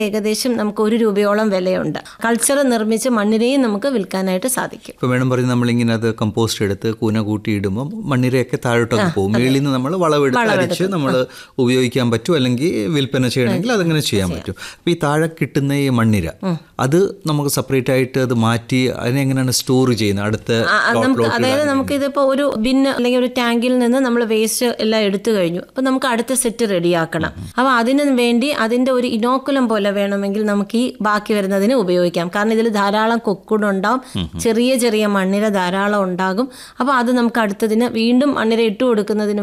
ഏകദേശം നമുക്ക് ഒരു രൂപയോളം വിലയുണ്ട് കൾച്ചർ നിർമ്മിച്ച് മണ്ണിരയും നമുക്ക് വിൽക്കാനായിട്ട് സാധിക്കും ഇപ്പൊ വേണം പറഞ്ഞ് നമ്മളിങ്ങനെ അത് കമ്പോസ്റ്റ് എടുത്ത് കൂന കൂട്ടി ഇടുമ്പോൾ മണ്ണിരയൊക്കെ താഴോട്ടൊക്കെ പോകും മേളിൽ നിന്ന് നമ്മൾ വളവെടുത്ത് അരിച്ച് നമ്മൾ ഉപയോഗിക്കാൻ പറ്റും അല്ലെങ്കിൽ വിൽപ്പന ചെയ്യണമെങ്കിൽ അതങ്ങനെ ചെയ്യാൻ പറ്റും അപ്പൊ ഈ താഴെ കിട്ടുന്ന ഈ മണ്ണിര അത് നമുക്ക് സെപ്പറേറ്റ് ആയിട്ട് അത് മാറ്റി അതിനെ എങ്ങനെയാണ് സ്റ്റോർ ചെയ്യുന്നത് അടുത്ത ആ, ആ, നമുക്ക് അതായത് നമുക്ക് ഇതിപ്പോൾ ഒരു ബിന്ന് അല്ലെങ്കിൽ ഒരു ടാങ്കിൽ നിന്ന് നമ്മൾ വേസ്റ്റ് എല്ലാം എടുത്തു കഴിഞ്ഞു അപ്പം നമുക്ക് അടുത്ത സെറ്റ് റെഡിയാക്കണം അപ്പോൾ അതിന് വേണ്ടി അതിൻ്റെ ഒരു ഇനോക്കുലം പോലെ വേണമെങ്കിൽ നമുക്ക് ഈ ബാക്കി വരുന്നതിന് ഉപയോഗിക്കാം കാരണം ഇതിൽ ധാരാളം കൊക്കുടുണ്ടാവും ചെറിയ ചെറിയ മണ്ണിര ധാരാളം ഉണ്ടാകും അപ്പോൾ അത് നമുക്ക് അടുത്തതിന് വീണ്ടും മണ്ണിര ഇട്ട് കൊടുക്കുന്നതിന്